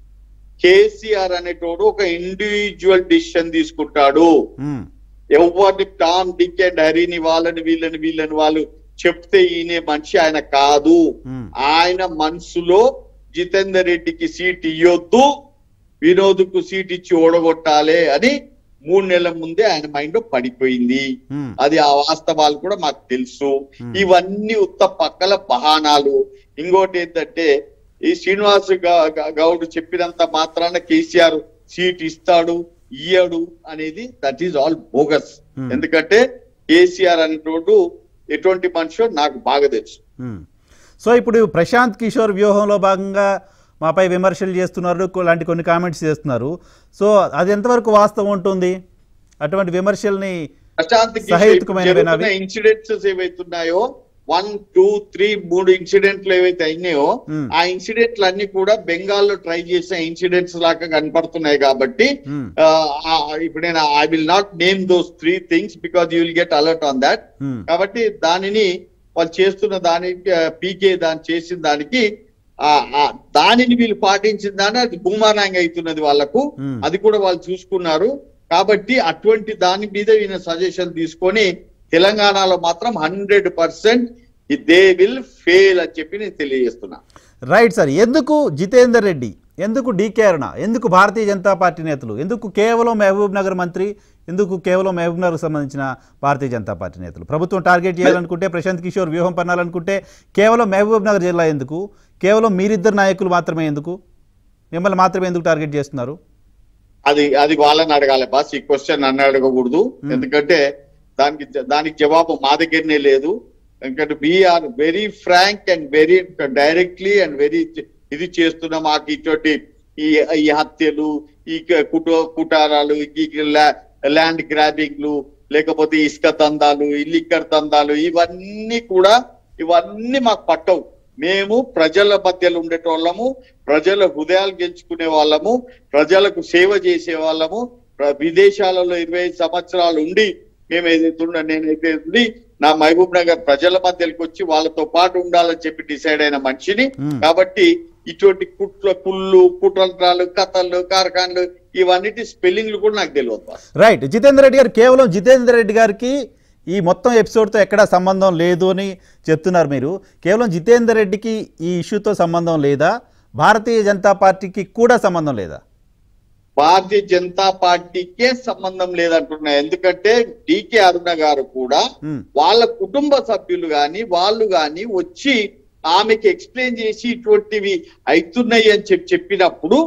కేసీఆర్ అనేటోడు ఒక ఇండివిజువల్ డిసిషన్ తీసుకుంటాడు ఉమ్, ఎవరిని టామ్ డిక్ అండ్ హరిని వాళ్ళని వీళ్ళని వీళ్ళని వాళ్ళు చెప్తే ఈయన మనిషి ఆయన కాదు ఉమ్, ఆయన మనసులో జితేందర్ రెడ్డికి సీట్ ఇయ్యొద్దు వినోద్కు సీట్ ఇచ్చి ఓడగొట్టాలి అని మూడు నెలల ముందే ఆయన మైండ్ లో పడిపోయింది ఉమ్, అది ఆ వాస్తవాలు కూడా మాకు తెలుసు Hmm. ఇవన్నీ ఉత్త పక్కల బహానాలు ఇంకోటి ఏంటంటే ఈ శ్రీనివాస్ గ- గ- గౌడ్ చెప్పినంత మాత్రాన కేసీఆర్ సీట్ ఇస్తాడు ఇయ్యడు అనేది that is all bogus Hmm. ఎందుకంటే కేసీఆర్ అనేటోడు ఎటువంటి మనిషో నాకు బాగా తెలుసు ఉమ్. సో ఇప్పుడు ప్రశాంత్ కిషోర్ వ్యూహంలో భాగంగా మాపై విమర్శలు చేస్తున్నారు కొ- లాంటి కొన్ని కామెంట్స్ చేస్తున్నారు సో అది ఎంతవరకు వాస్తవం ఉంటుంది అటువంటి విమర్శల్ని ప్రశాంత్ సహేతుకమైనవేనా అవి? ఇన్సిడెంట్స్ ఏవైతున్నాయో వన్ టూ త్రీ మూడు ఇన్సిడెంట్లు ఏవైతే అయినాయో మ్మ్. ఆ ఇన్సిడెంట్లు అన్ని కూడా బెంగాల్లో ట్రై చేసిన ఇన్సిడెంట్స్ లాగా కనపడుతున్నాయి కాబట్టి మ్మ్. ఆ, ఆ, ఇప్పుడు నేను I will not name those three things because you will get alert on that hmm. కాబట్టి దానిని వాళ్ళు చేస్తున్న దానికి పీకే దాని చేసిన దానికి ఆ ఆ దానిని వీళ్ళు పాటించిన దాని అది భూమానాంగ అవుతున్నది వాళ్ళకు మ్మ్. అది కూడా వాళ్ళు చూసుకున్నారు కాబట్టి అటువంటి దాని మీద ఈయన సజెషన్ తీసుకొని తెలంగాణలో మాత్రం hundred percent they will fail అని చెప్పి నేను తెలియజేస్తున్నా రైట్ సార్ ఎందుకు జితేందర్ రెడ్డి ఎందుకు డీకే అరుణ ఎందుకు భారతీయ జనతా పార్టీ నేతలు ఎందుకు కేవలం మహబూబ్ నగర్ మంత్రి ఎందుకు కేవలం మహబూబ్ నగర్కు సంబంధించిన భారతీయ జనతా పార్టీ నేతలు ప్రభుత్వం టార్గెట్ చేయాలనుకుంటే ప్రశాంత్ కిషోర్ వ్యూహం పన్నాలనుకుంటే కేవలం మహబూబ్ నగర్ జిల్లా ఎందుకు కేవలం మీరిద్దరు నాయకులు మాత్రమే ఎందుకు మిమ్మల్ని మాత్రమే ఎందుకు టార్గెట్ చేస్తున్నారు అది అది వాళ్ళని అడగాలి బాస్ ఈ క్వశ్చన్ నన్ను అడగకూడదు ఎందుకంటే దానికి దానికి జవాబు మా దగ్గరనే లేదు ఎందుకంటే we are very frank and very directly and very ఇది చేస్తున్న మాకు ఇటువంటి ఈ ఈ హత్యలు ఈ కుట కుటారాలు ఈ ల్యాండ్ గ్రాబింగ్లు లేకపోతే ఇసుక దందాలు ఇల్లిక్కర్ దందాలు ఇవన్నీ కూడా ఇవన్నీ మాకు పట్టవు మేము ప్రజల మధ్యలో ఉండేటోళ్ళము ప్రజల హృదయాలు గెలుచుకునే వాళ్ళము ప్రజలకు సేవ చేసే వాళ్ళము ప్ర- విదేశాలలో ఇరవై ఐదు సంవత్సరాలు ఉండి మేము ఏదైతే ఉన్నా నేనైతే ఉండి నా మహబూబ్ నగర్ ప్రజల మధ్యలోకి వచ్చి వాళ్ళతో పాటు ఉండాలని చెప్పి డిసైడ్ అయిన మనిషిని మ్మ్. కాబట్టి ఇటువంటి కుట్ల కుళ్ళు కుట్రలు కథలు కార్ఖాన్లు ఇవన్నిటి స్పెల్లింగ్లు కూడా నాకు తెలియదు బాస్ రైట్ జితేందర్ రెడ్డి గారు కేవలం జితేందర్ రెడ్డి గారికి ఈ మొత్తం ఎపిసోడ్తో ఎక్కడా సంబంధం లేదు అని చెప్తున్నారు మీరు కేవలం జితేందర్ రెడ్డికి ఈ ఇష్యూతో సంబంధం లేదా భారతీయ జనతా పార్టీకి కూడా సంబంధం లేదా భారతీయ జనతా పార్టీకే సంబంధం లేదంటున్నా ఎందుకంటే డికే అరుణ గారు కూడా మ్మ్. వాళ్ళ కుటుంబ సభ్యులు గాని వాళ్ళు గాని వచ్చి ఆమెకి ఎక్స్ప్లెయిన్ చేసి ఇటువంటివి అవుతున్నాయి అని చెప్పి చెప్పినప్పుడు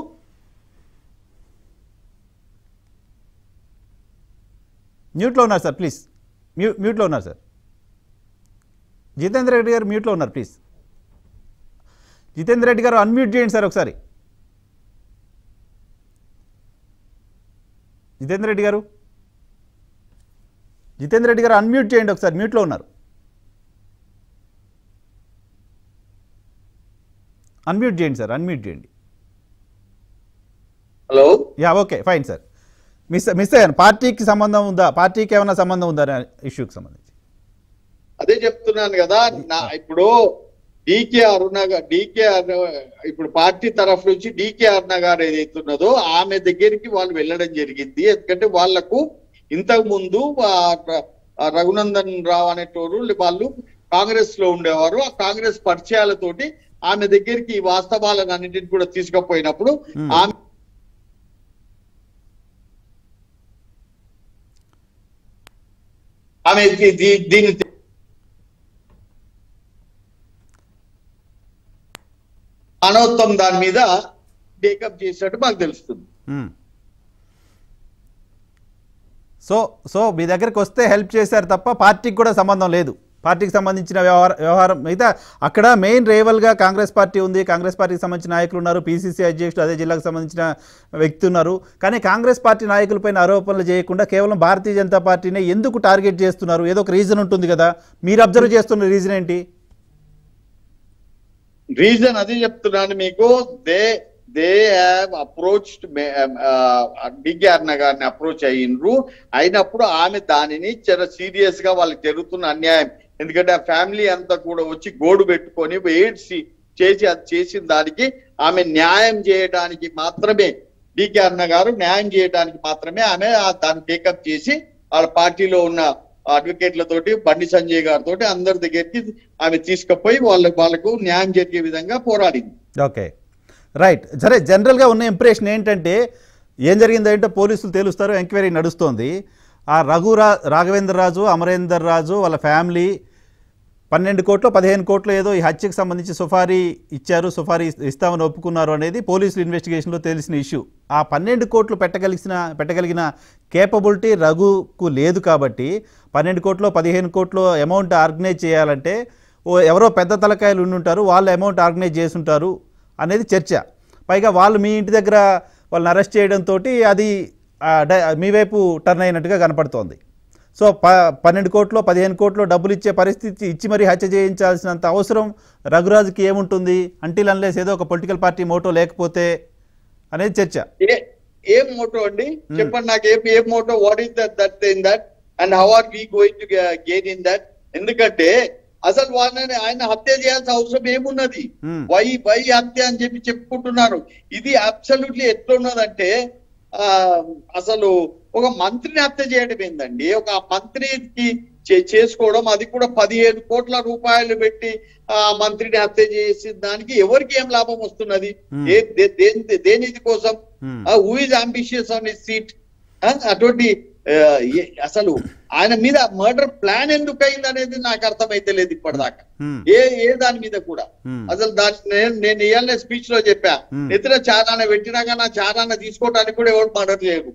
మ్యూట్లో ఉన్నారు సార్ ప్లీజ్ మ్యూ మ్యూట్లో ఉన్నారు సార్ జితేందర్ రెడ్డి గారు మ్యూట్లో ఉన్నారు ప్లీజ్ జితేందర్ రెడ్డి గారు అన్మ్యూట్ చేయండి సార్ ఒకసారి జితేందర్ రెడ్డి గారు జితేందర్ రెడ్డి గారు అన్మ్యూట్ చేయండి ఒకసారి మ్యూట్లో ఉన్నారు అన్మ్యూట్ చేయండి సార్ అన్మ్యూట్ చేయండి hello yeah okay fine sir miss miss అయ్యాను పార్టీకి సంబంధం ఉందా పార్టీకి ఏమైనా సంబంధం ఉందా అనే ఇష్యూకి సంబంధించి అదే చెప్తున్నాను కదా నా ఇప్పుడు డికే అరుణ గా- డికే అరుణ ఇప్పుడు పార్టీ తరఫు నుంచి డికే అరుణ గారు ఏదైతే ఉన్నదో ఆమె దగ్గరికి వాళ్ళు వెళ్ళడం జరిగింది ఎందుకంటే వాళ్లకు ఇంతకు ముందు ఆ- ఆ రఘునందన్ రావు అనేటోరు వాళ్ళు కాంగ్రెస్ లో ఉండేవారు ఆ కాంగ్రెస్ పరిచయాలతోటి ఆమె దగ్గరికి ఈ వాస్తవాలను అన్నింటిని కూడా తీసుకుపోయినప్పుడు Hmm. ఆమె ఆమె దీ- దీ- దీన్ని మానవత్వం దాని మీద టేకప్ చేసినట్టు మాకు తెలుస్తుంది మ్మ్. సో సో మీ దగ్గరికి వస్తే హెల్ప్ చేశారు తప్ప పార్టీకి కూడా సంబంధం లేదు పార్టీకి సంబంధించిన వ్యవహార వ్యవహారం మిగతా అక్కడ మెయిన్ రేవల్గా కాంగ్రెస్ పార్టీ ఉంది కాంగ్రెస్ పార్టీకి సంబంధించిన నాయకులు ఉన్నారు పీసీసీ అధ్యక్షుడు అదే జిల్లాకు సంబంధించిన వ్యక్తి ఉన్నారు కానీ కాంగ్రెస్ పార్టీ నాయకులపైన ఆరోపణలు చేయకుండా కేవలం భారతీయ జనతా పార్టీనే ఎందుకు టార్గెట్ చేస్తున్నారు ఏదో ఒక రీజన్ ఉంటుంది కదా మీరు అబ్జర్వ్ చేస్తున్న రీజన్ ఏంటి రీజన్ అది చెప్తున్నాను మీకు దే దే హ్యావ్ అప్రోచ్డ్ డిగ్గి అర్ణ గారిని అప్రోచ్ అయ్యిండ్రు అయినప్పుడు ఆమె దానిని చాలా సీరియస్ గా వాళ్ళకి జరుగుతున్న అన్యాయం ఎందుకంటే ఆ ఫ్యామిలీ అంతా కూడా వచ్చి గోడు పెట్టుకొని ఏడ్చి చేసి అది చేసిన దానికి ఆమె న్యాయం చేయడానికి మాత్రమే డికే అర్ణ గారు న్యాయం చేయడానికి మాత్రమే ఆమె ఆ దాన్ని టేకప్ చేసి వాళ్ళ పార్టీలో ఉన్న అడ్వకేట్లతోటి బండి సంజయ్ గారితో అందరి దగ్గరికి ఆమె తీసుకుపోయి వాళ్ళ వాళ్ళకు న్యాయం జరిగే విధంగా పోరాడింది ఓకే రైట్ సరే జనరల్గా ఉన్న ఇంప్రెషన్ ఏంటంటే ఏం జరిగిందంటే పోలీసులు తేలుస్తారు ఎంక్వైరీ నడుస్తోంది ఆ రఘురా రాఘవేంద్ర రాజు అమరేందర్ రాజు వాళ్ళ ఫ్యామిలీ పన్నెండు కోట్లు పదిహేను కోట్లు ఏదో ఈ హత్యకు సంబంధించి సుఫారీ ఇచ్చారు సుఫారీ ఇస్- ఇస్తామని ఒప్పుకున్నారు అనేది పోలీసులు ఇన్వెస్టిగేషన్లో తెలిసిన ఇష్యూ ఆ పన్నెండు కోట్లు పెట్టగలిగిన పెట్టగలిగిన కేపబిలిటీ రఘుకు లేదు కాబట్టి పన్నెండు కోట్లు పదిహేను కోట్లు అమౌంట్ ఆర్గనైజ్ చేయాలంటే ఓ ఎవరో పెద్ద తలకాయలు ఉండి ఉంటారు వాళ్ళు అమౌంట్ ఆర్గనైజ్ చేసి ఉంటారు అనేది చర్చ పైగా వాళ్ళు మీ ఇంటి దగ్గర వాళ్ళని అరెస్ట్ చేయడంతో అది ఆ, డై- మీ వైపు టర్న్ అయినట్టుగా కనపడుతోంది సో ప పన్నెండు కోట్లు పదిహేను కోట్లు డబ్బులు ఇచ్చే పరిస్థితి ఇచ్చి మరీ హత్య చేయించాల్సినంత అవసరం రఘురాజుకి ఏముంటుంది అంటిల్ అన్లేస్ ఏదో ఒక పొలిటికల్ పార్టీ మోటో లేకపోతే అనేది చర్చ ఏ ఏం మోటో అండి చెప్పండి నాకు ఏం ఏం motto what is that that in that and how are we going to gain in that ఎందుకంటే అసలు వాళ్ళని ఆయన హత్య చేయాల్సిన అవసరం ఏమున్నది Hmm. వై వై హత్య అని చెప్పి చెప్పుకుంటున్నారు ఇది అబ్సల్యూట్లీ ఎట్లున్నదంటే ఆ అసలు ఒక మంత్రిని హత్య చేయడం ఏందండి ఒక మంత్రికి చే- చేసుకోవడం అది కూడా పదిహేను కోట్ల రూపాయలు పెట్టి ఆ మంత్రిని హత్య చేసిన దానికి ఎవరికి ఏం లాభం వస్తున్నది Hmm. ఏ దే- దేని దేని కోసం Hmm. Who is ambitious on is seat అటువంటి ఆ, ఏ- అసలు ఆయన మీద మర్డర్ ప్లాన్ ఎందుకు అయింది అనేది నాకు అర్థమైతే లేదు ఇప్పటిదాకా Hmm. ఏ ఏ దాని మీద కూడా Hmm. అసలు దాని నేను నేను ఇవాళ స్పీచ్ లో చెప్పా Hmm. ఇతర చారాన పెట్టినాక నా చారాన తీసుకోవడానికి కూడా ఎవరు మర్డర్ చేయరు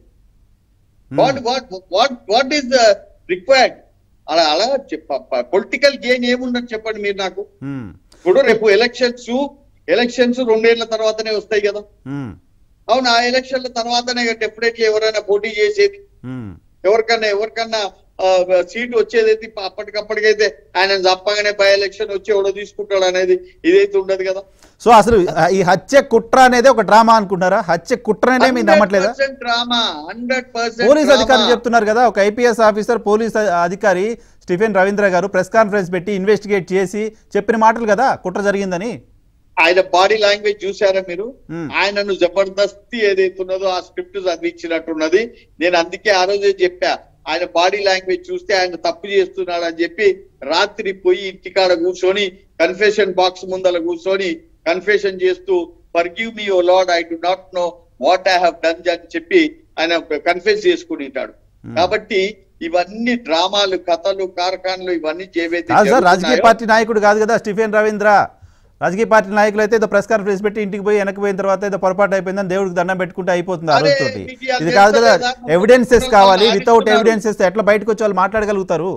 Hmm. What what what what is the required అలా అలా పొలిటికల్ గెయిన్ ఏముందని చెప్పండి మీరు నాకు Hmm. ఇప్పుడు రేపు ఎలక్షన్స్ ఎలక్షన్స్ రెండేళ్ల తర్వాతనే వస్తాయి కదా Hmm. అవును ఆ ఎలక్షన్ల తర్వాతనే డెఫినెట్లీ ఎవరైనా పోటీ చేసేది Hmm. ఎవరికన్నా ఎవరికన్నా ఆ, సీటు వచ్చేది అయితే అప్పటికప్పటికైతే ఆయన చప్పగానే బై ఎలక్షన్ వచ్చి ఎవడో తీసుకుంటాడు అనేది ఇదైతే ఉండదు కదా సో అసలు ఈ హత్య కుట్ర అనేది ఒక డ్రామా అనుకుంటారా హత్య కుట్రనే మీరు నమ్మట్లేదా డ్రామా హండ్రెడ్ పోలీస్ అధికారులు పర్సెంట్ చెప్తున్నారు కదా ఒక ఐపీఎస్ ఆఫీసర్ పోలీస్ అ- అధికారి స్టిఫెన్ రవీంద్ర గారు ప్రెస్ కాన్ఫరెన్స్ పెట్టి ఇన్వెస్టిగేట్ చేసి చెప్పిన మాటలు కదా కుట్ర జరిగిందని ఆయన బాడీ లాంగ్వేజ్ చూసారా మీరు Hmm. ఆయనను జబర్దస్తి ఏదైతున్నదో ఆ స్క్రిప్ట్ చదివించినట్టున్నది నేను అందుకే ఆ రోజే చెప్పా ఆయన బాడీ లాంగ్వేజ్ చూస్తే ఆయన తప్పు చేస్తున్నాడు అని చెప్పి రాత్రి పోయి ఇంటికాడ కూర్చొని కన్ఫెషన్ బాక్స్ ముందల కూర్చొని కన్ఫెషన్ చేస్తూ forgive me O Lord I do not know what I have done అని చెప్పి ఆయన కన్ఫెస్ చేసుకుంటాడు కాబట్టి ఇవన్నీ డ్రామాలు కథలు కార్ఖాన్లు ఇవన్నీ ఏవైతే కాదు సార్ రాజకీయ జరుగుతున్నాయో, పార్టీ నాయకుడు కాదు కదా స్టిఫెన్ రవీంద్ర రాజకీయ పార్టీ నాయకులు అయితే ఏదో ప్రెస్ కాన్ఫరెన్స్ పెట్టి ఇంటికి పోయి వెనక్కి పోయిన తర్వాత ఏదో పొరపాటు అయిపోయిందని దేవుడికి దండం పెట్టుకుంటే అయిపోతుంది ఆ అరే, రోజుతోటి మీకు అది ఇది కాదు కదా తెలుసా లేదా? ఎవిడెన్సెస్ కావాలి వాళ్ళు వితౌట్ ఆడిస్తున్నారు. ఎవిడెన్సెస్ ఎట్లా బయటకు వచ్చి వాళ్ళు మాట్లాడగలుగుతారు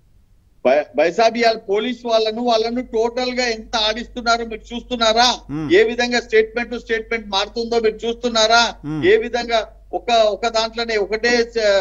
బై- బైసాబి వాళ్ళ పోలీస్ వాళ్ళను వాళ్ళను టోటల్ గా ఎంత ఆడిస్తున్నారో మీరు చూస్తున్నారా Hmm. ఏ విధంగా స్టేట్మెంట్ స్టేట్మెంట్ మారుతుందో మీరు చూస్తున్నారా Hmm. ఏ విధంగా ఒక ఒక దాంట్లోనే ఒకటే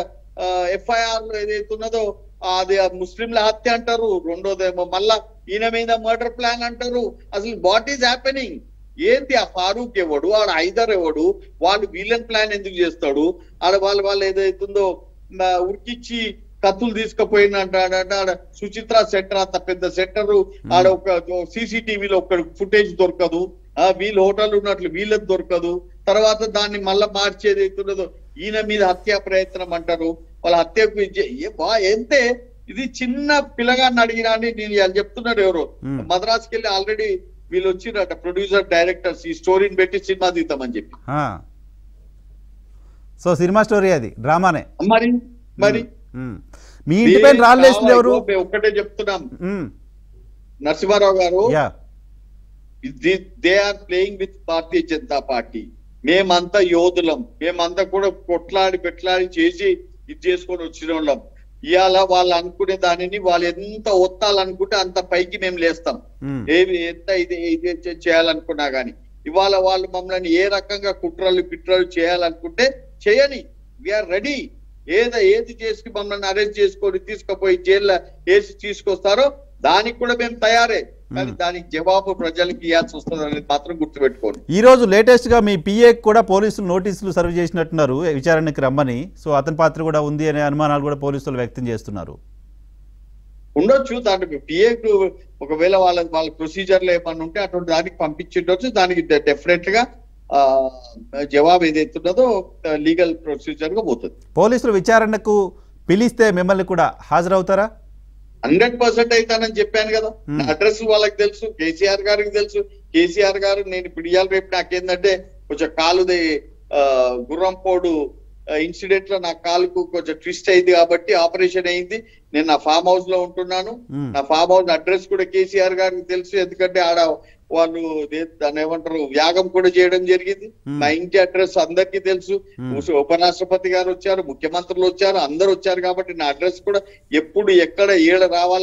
ఎఫ్ఐఆర్ లో ఏదైతే ఉన్నదో అది ఆ ముస్లింల హత్య అంటారు రెండోదేమో మళ్ళా ఈయన మీద మర్డర్ ప్లాన్ అంటారు అసలు వాట్ ఈస్ హ్యాపెనింగ్ ఏంటి ఆ ఫారూక్ ఎవడు ఆడ హైదర్ ఎవడు వాళ్ళు వీలన్ ప్లాన్ ఎందుకు చేస్తాడు ఆడ వాళ్ళు వాళ్ళు ఏదైతుందో మా ఉరికిచ్చి కత్తులు తీసుకుపోయిన అంటాడంటే ఆడ సుచిత్ర సెంటర్ అంత పెద్ద సెంటర్ ఆడ ఒక సీసీటీవీలో ఒక ఫుటేజ్ దొరకదు ఆ వీళ్ళు హోటల్ ఉన్నట్లు వీళ్ళకి దొరకదు తర్వాత దాన్ని మళ్ళా మార్చేది అవుతున్నదో ఈయన మీద హత్యా ప్రయత్నం అంటారు వాళ్ళ హత్యకు ఇది చే- ఏ బా ఎంతే ఇది చిన్న పిల్లగాన్ని అడిగినా అని నేను ఇవాళ చెప్తున్నాడు ఎవరు Hmm. మద్రాసుకి వెళ్ళి ఆల్రెడీ వీళ్ళు వచ్చిరట ప్రొడ్యూసర్ డైరెక్టర్స్ ఈ స్టోరీని పెట్టి సినిమా తీద్దామని చెప్పి ఆ. సో సినిమా స్టోరీ అది డ్రామానే మరి మరి ఉమ్. మీ ఇంటి పైన రాళ్ళేసింది ఎవరు మేము ఒక్కటే చెప్తున్నాం ఉమ్. నరసింహారావు గారు yeah they are playing with Bharatiya Janata party మేమంతా యోధులం మేమంతా కూడా కొట్లాడి పెట్లాడి చేసి ఇది చేసుకొని వచ్చిన వాళ్ళం ఇవాళ వాళ్ళు అనుకునే దానిని వాళ్ళు ఎంత ఒత్తాలనుకుంటే అంత పైకి మేము లేస్తాం ఉమ్. ఏవి ఎంత ఇది ఇది చే- చేయాలనుకున్నా గానీ ఇవాళ వాళ్ళు మమ్మల్ని ఏ రకంగా కుట్రలు పిట్రలు చేయాలనుకుంటే చేయని వీఆర్ రెడీ ఏదో ఏది చేసి మమ్మల్ని అరెస్ట్ చేసుకొని తీసుకుపోయి జైల్లో వేసి తీసుకొస్తారో దానికి కూడా మేము తయారే కానీ దానికి జవాబు ప్రజలకు ఇవ్వాల్సి వస్తుంది అనేది మాత్రం గుర్తుపెట్టుకోండి ఈ రోజు లేటెస్ట్ గా మీ పిఏ కూడా పోలీసులు నోటీసులు సర్వ్ చేసినట్టున్నారు విచారణకి రమ్మని సో అతని పాత్ర కూడా ఉంది అనే అనుమానాలు కూడా పోలీసులు వ్యక్తం చేస్తున్నారు ఉండొచ్చు దాంట్లో పిఏకు ఒకవేళ వాళ్ళ వాళ్ళ ప్రొసీజర్లు ఏమన్నా ఉంటే అటువంటి దానికి పంపించుండొచ్చు దానికి డెఫినెట్ గా ఆ, జవాబు ఏదైతే ఉన్నదో లీగల్ ప్రొసీజర్ గా పోతుంది పోలీసులు విచారణకు పిలిస్తే మిమ్మల్ని కూడా హాజరవుతారా హండ్రెడ్ పర్సెంట్ అవుతానని చెప్పాను కదా Hmm. నా అడ్రస్ వాళ్ళకి తెలుసు కేసీఆర్ గారికి తెలుసు కేసీఆర్ గారు నేను ఇప్పుడు ఇవాళ రేపు నాకేందంటే కొంచెం కాలుది ఆ, గుర్రంపోడు ఇన్సిడెంట్ లో నా కాలుకు కొంచెం ట్విస్ట్ అయింది కాబట్టి ఆపరేషన్ అయింది నేను నా ఫామ్ హౌస్ లో ఉంటున్నాను ఉమ్. నా ఫామ్ హౌస్ అడ్రస్ కూడా కేసీఆర్ గారికి తెలుసు ఎందుకంటే ఆడ వాళ్ళు దే- దాన్ని ఏమంటారు యాగం కూడా చేయడం జరిగింది Hmm. నా ఇంటి అడ్రస్ అందరికీ తెలుసు Hmm. ఉప- ఉపరాష్ట్రపతి గారు వచ్చారు ముఖ్యమంత్రులు వచ్చారు అందరు వచ్చారు కాబట్టి నా అడ్రస్ కూడా ఎప్పుడు ఎక్కడ ఏడ రావాలని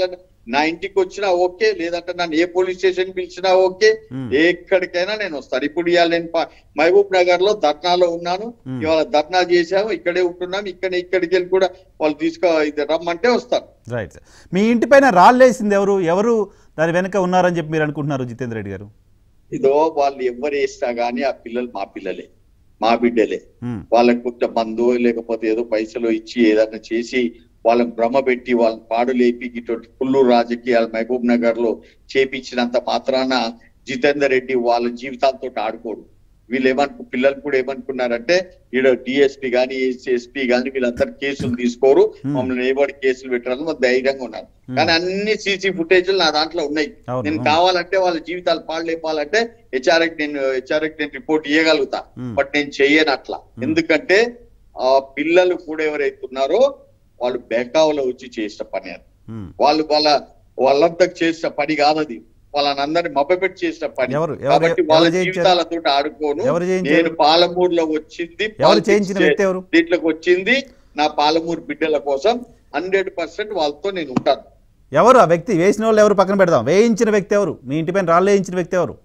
నా ఇంటికి వచ్చినా ఓకే లేదంటే నన్ను ఏ పోలీస్ స్టేషన్ పిలిచినా ఓకే ఉమ్, ఎక్కడికైనా నేను వస్తాను ఇప్పుడు ఇవాళ నేను ప- మహబూబ్ నగర్ లో ధర్నాలో ఉన్నాను ఉమ్. ఇవాళ ధర్నా చేశాము ఇక్కడే ఉంటున్నాం ఇక్కడ ఇక్కడికి వెళ్ళి కూడా వాళ్ళు తీసుకో ఇది రమ్మంటే వస్తాను రైట్ సార్ మీ ఇంటి పైన రాళ్ళేసింది ఎవరు ఎవరు దాని వెనక ఉన్నారని చెప్పి మీరు అనుకుంటున్నారు జితేందర్ రెడ్డి గారు ఇదో వాళ్ళు ఎవరు వేసినా గానీ ఆ పిల్లలు మా పిల్లలే మా బిడ్డలే ఉమ్, వాళ్ళకి కొంచెం మందు లేకపోతే ఏదో పైసలు ఇచ్చి ఏదైనా చేసి వాళ్ళని భ్రమ పెట్టి వాళ్ళని పాడు లేపి ఇటువంటి కుళ్ళు రాజకీయాలు మహబూబ్ నగర్ లో చేపించినంత మాత్రాన జితేందర్ రెడ్డి వాళ్ళ జీవితాలతో ఆడుకోడు వీళ్ళు ఏమనుకు పిల్లలు కూడా ఏమనుకున్నారంటే ఈడ డిఎస్పీ గానీ ఎస్పీ గానీ వీళ్ళందరూ కేసులు తీసుకోరు Hmm. మమ్మల్ని ఏబడి కేసులు పెట్టాలని మాకు ధైర్యంగా ఉన్నారు Hmm. కానీ అన్ని సీసీ ఫుటేజ్లు నా దాంట్లో ఉన్నాయి అవును నేను అవును. కావాలంటే వాళ్ళ జీవితాలు పాడు లేపాలంటే హెచ్ఆర్ఎక్ నేను హెచ్ఆర్ఎక్ నేను రిపోర్ట్ ఇవ్వగలుగుతా ఉమ్, బట్ నేను చెయ్యను అట్లా ఎందుకంటే ఆ పిల్లలు కూడా ఎవరైతే ఉన్నారో వాళ్ళు బేకావులో వచ్చి చేసిన పని అది ఉమ్. వాళ్ళు వాళ్ళ వాళ్ళంతా చేసిన పని కాదు అది వాళ్ళని అందరిని మభ్యపెట్టి చేసిన పని ఎవరు ఎవరు కాబట్టి వాళ్ళ ఎవరు చేయించారు జీవితాలతో ఆడుకోను ఎవరు నేను చేయించారు పాలమూరులో వచ్చింది ఎవరు politics చేయించిన చే- వ్యక్తి ఎవరు దీంట్లోకి వచ్చింది నా పాలమూరు బిడ్డల కోసం హండ్రెడ్ పర్సెంట్ వాళ్ళతో నేను ఉంటాను ఎవరు ఆ వ్యక్తి వేసిన వాళ్ళు ఎవరు పక్కన పెడదాం వేయించిన వ్యక్తి ఎవరు మీ ఇంటి పైన రాళ్ళు వేయించిన వ్యక్తి ఎవరు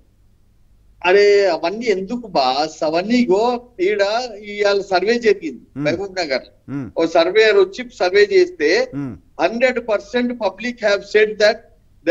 అరే అవన్నీ ఎందుకు బాస్ అవన్నీ గో ఈడ ఇవాళ సర్వే జరిగింది Hmm. మహబూబ్ నగర్ ఉమ్, ఓ సర్వేయర్ వచ్చి సర్వే చేస్తే um, hundred percent public have said that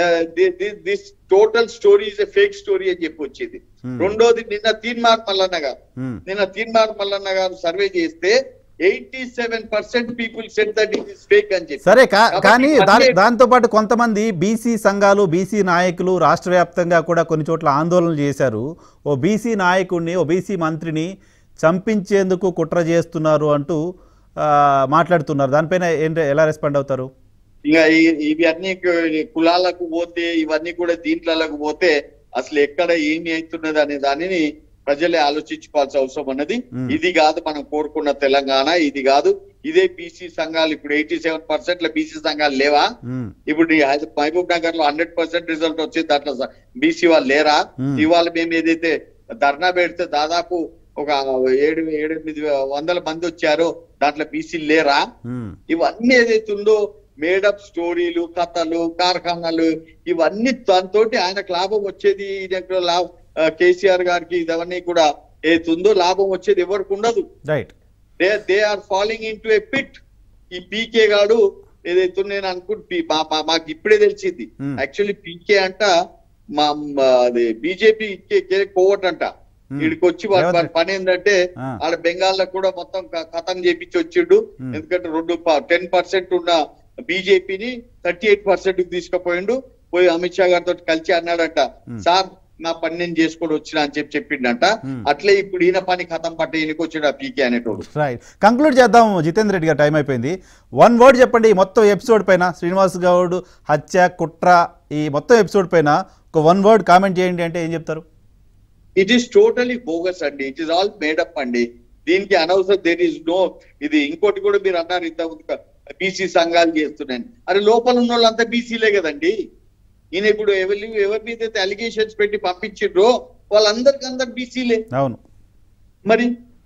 this total story is a fake story అని చెప్పి వచ్చింది ఉమ్, రెండోది నిన్న తీన్మార్ మల్లన్న గారు ఉమ్. నిన్న తీన్మార్ మల్లన్న గారు సర్వే చేస్తే eighty seven percent people said that it is fake అని చెప్పి సరే కా- కాబట్టి కానీ దాని ఇవన్నీ- దాంతోపాటు కొంతమంది బీసీ సంఘాలు బీసీ నాయకులు రాష్ట్ర వ్యాప్తంగా కూడా కొన్ని చోట్ల ఆందోళనలు చేశారు ఓ బీసీ నాయకుడిని ఓ బీసీ మంత్రిని చంపించేందుకు కుట్ర చేస్తున్నారు అంటూ ఆ, మాట్లాడుతున్నారు దానిపైన ఏంటి ఎలా రెస్పాండ్ అవుతారు ఇంకా ఈ- ఇవి అన్ని కు- కులాలకు పోతే ఇవన్నీ కూడా దీంట్లకు పోతే అసలు ఎక్కడ ఏమి అవుతున్నది అనే దానిని ప్రజలే ఆలోచించుకోవాల్సిన అవసరం ఉన్నది మ్మ్. ఇది కాదు మనం కోరుకున్న తెలంగాణ ఇది కాదు ఇదే బీసీ సంఘాలు ఇప్పుడు ఎయిటీ సెవెన్ పర్సెంట్ బీసీ సంఘాలు లేవా ఉమ్, ఇప్పుడు ఈ హైద- మహబూబ్ నగర్ లో హండ్రెడ్ పర్సెంట్ రిజల్ట్ వచ్చింది దాంట్లో బీసీ వాళ్ళు లేరా మ్మ్. ఇవాళ మేము ఏదైతే ధర్నా పెడితే దాదాపు ఒక ఏడు ఏడెనిమిది వందల మంది వచ్చారో దాంట్లో బీసీలు లేరా ఉమ్, ఇవన్నీ ఏదైతే ఉందో మేడప్ స్టోరీలు కథలు కార్ఖానాలు ఇవన్నీ దాంతో ఆయనకు లాభం వచ్చేది ఈయనకు లా- ఆ, కేసీఆర్ గారికి ఇవన్నీ కూడా ఏతుందో లాభం వచ్చేది ఎవరికి ఉండదు right they they are following into a pit ఈ పీకే గాడు ఏదైతే నేను అనుకుంటు మాకు ఇప్పుడే తెలిసింది ఉమ్, యాక్చువల్లీ పీకే అంట మా మా- అది బీజేపీ కోవట్ అంట ఉమ్, వీడికి వచ్చి వాడి రేవంత్ వాడి పని ఏంటంటే ఆ, ఆడ బెంగాల్లో కూడా మొత్తం క- కథం చేపించి వచ్చిండు ఉమ్, ఎందుకంటే రెండు టెన్ పర్సెంట్ ఉన్న బీజేపీని థర్టీ ఎయిట్ పర్సెంట్ తీసుకుపోయిండు పోయి అమిత్ షా గారితో కలిసి అన్నాడట ఉమ్, సార్ నా పని నేను చేసుకొని వచ్చినా అని చెప్పి చెప్పిండంట ఉమ్. అట్లే ఇప్పుడు ఈయన పని కథం పట్టే ఈయనకి వచ్చాడు ఆ పీకే అనేటోడు రైట్ కంక్లూడ్ చేద్దాం జితేందర్ రెడ్డి గారు టైం అయిపోయింది వన్ వర్డ్ చెప్పండి ఈ మొత్తం ఎపిసోడ్ పైన శ్రీనివాస్ గౌడ్ హత్య కుట్ర ఈ మొత్తం ఎపిసోడ్ పైన ఒక వన్ వర్డ్ కామెంట్ చేయండి అంటే ఏం చెప్తారు ఇట్ ఈస్ టోటలీ బోగస్ అండి ఇట్ ఈస్ ఆల్ మేడప్ అండి దీనికి అనవసరం దేర్ ఈస్ నో ఇది ఇంకోటి కూడా మీరు అన్నారు ఇంత బీసీ సంఘాలు చేస్తున్నాయని అరే లోపల ఉన్న వాళ్ళంతా బీసీలే కదండి ఈయన ఇప్పుడు ఎవరి ఎవరి మీద అయితే అలిగేషన్స్ పెట్టి పంపించిండ్రో వాళ్ళందరికి అందరు బీసీలే అవును మరి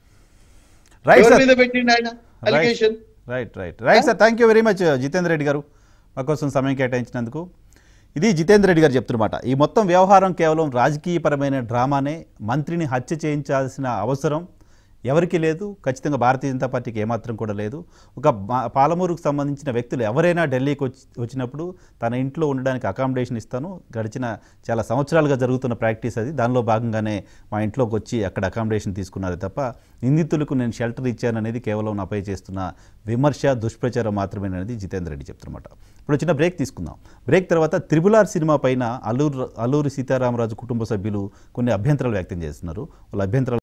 రైట్ ఎవరి సార్ మీద పెట్టిండు ఆయన allegation right right right sir thank you very much Jitender Reddy గారు మా కోసం సమయం కేటాయించినందుకు ఇది జితేందర్ రెడ్డి గారు చెప్తున్నమాట ఈ మొత్తం వ్యవహారం కేవలం రాజకీయపరమైన డ్రామానే మంత్రిని హత్య చేయించాల్సిన అవసరం ఎవరికీ లేదు ఖచ్చితంగా భారతీయ జనతా పార్టీకి ఏమాత్రం కూడా లేదు ఒక మా- పాలమూరుకు సంబంధించిన వ్యక్తులు ఎవరైనా ఢిల్లీకి వచ్చి వచ్చినప్పుడు తన ఇంట్లో ఉండడానికి అకామిడేషన్ ఇస్తాను గడిచిన చాలా సంవత్సరాలుగా జరుగుతున్న ప్రాక్టీస్ అది దానిలో భాగంగానే మా ఇంట్లోకి వచ్చి అక్కడ అకామిడేషన్ తీసుకున్నారు తప్ప నిందితులకు నేను షెల్టర్ ఇచ్చాను అనేది కేవలం నాపై చేస్తున్న విమర్శ దుష్ప్రచారం మాత్రమే అనేది జితేందర్ రెడ్డి చెప్తున్నమాట ఇప్పుడు చిన్న బ్రేక్ తీసుకుందాం బ్రేక్ తర్వాత త్రిబుల్ ఆర్ సినిమా పైన అల్లూరు అల్లూరి సీతారామరాజు కుటుంబ సభ్యులు కొన్ని అభ్యంతరాలు వ్యక్తం చేస్తున్నారు వాళ్ళ అభ్యంతరాలు